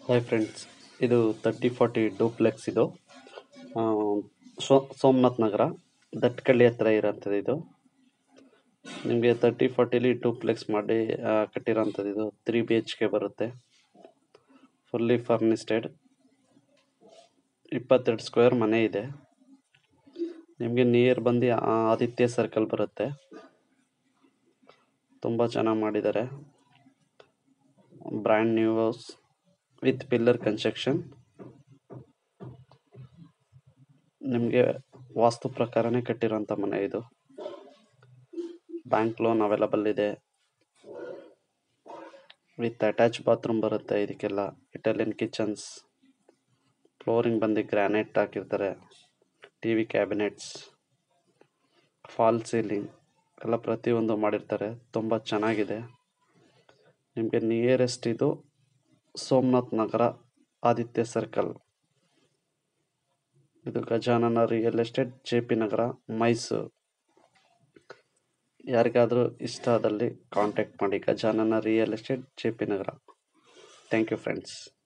hi friends ಇದು thirty forty duplex ಇದು ಆ, ಸೋ ಸೋಮನಾಥ್ ನಗರ ದಟ್ಕಳ್ಳಿ ಹತ್ರ ಇರೋಂಥದ್ದು ಇದು ನಿಮಗೆ ತರ್ಟಿ ಫಾರ್ಟಿಲಿ ಡೂಪ್ಲೆಕ್ಸ್ ಮಾಡಿ ಆ, ಕಟ್ಟಿರೋಂಥದ್ದು ಇದು ತ್ರೀ ಬಿ ಎಚ್ ಕೆ ಬರುತ್ತೆ ಫುಲ್ಲಿ ಫರ್ನಿಸ್ಟೆಡ್ ಇಪ್ಪತ್ತೆರಡು ಸ್ಕ್ವೇರ್ ಮನೆ ಇದೆ ನಿಮಗೆ ನಿಯರ್ ಬಂದು ಆ, ಆದಿತ್ಯ ಸರ್ಕಲ್ ಬರುತ್ತೆ ತುಂಬ ಚೆನ್ನಾಗಿ ಮಾಡಿದ್ದಾರೆ brand new house with pillar construction ನಿಮಗೆ ವಾಸ್ತು ಪ್ರಕಾರನೇ ಕಟ್ಟಿರೋಂಥ ಮನೆ ಇದು ಬ್ಯಾಂಕ್ ಲೋನ್ ಅವೈಲಬಲ್ ಇದೆ ವಿತ್ ಅಟ್ಯಾಚ್ ಬಾತ್ರೂಮ್ ಬರುತ್ತೆ ಇದಕ್ಕೆಲ್ಲ ಇಟಾಲಿಯನ್ ಕಿಚನ್ಸ್ ಫ್ಲೋರಿಂಗ್ ಬಂದು ಗ್ರಾನೈಟ್ ಹಾಕಿರ್ತಾರೆ T V cabinets fall ceiling ಎಲ್ಲ ಪ್ರತಿಯೊಂದು ಮಾಡಿರ್ತಾರೆ ತುಂಬ ಚೆನ್ನಾಗಿದೆ ನಿಮಗೆ ನಿಯರೆಸ್ಟ್ ಇದು ಸೋಮನಾಥ್ ನಗರ ಆದಿತ್ಯ ಸರ್ಕಲ್ ಇದು Gajanana real estate J P Nagar Mysuru ಯಾರಿಗಾದರೂ ಇಷ್ಟ ಆದಲ್ಲಿ ಕಾಂಟ್ಯಾಕ್ಟ್ ಮಾಡಿ Gajanana real estate J P Nagar thank you friends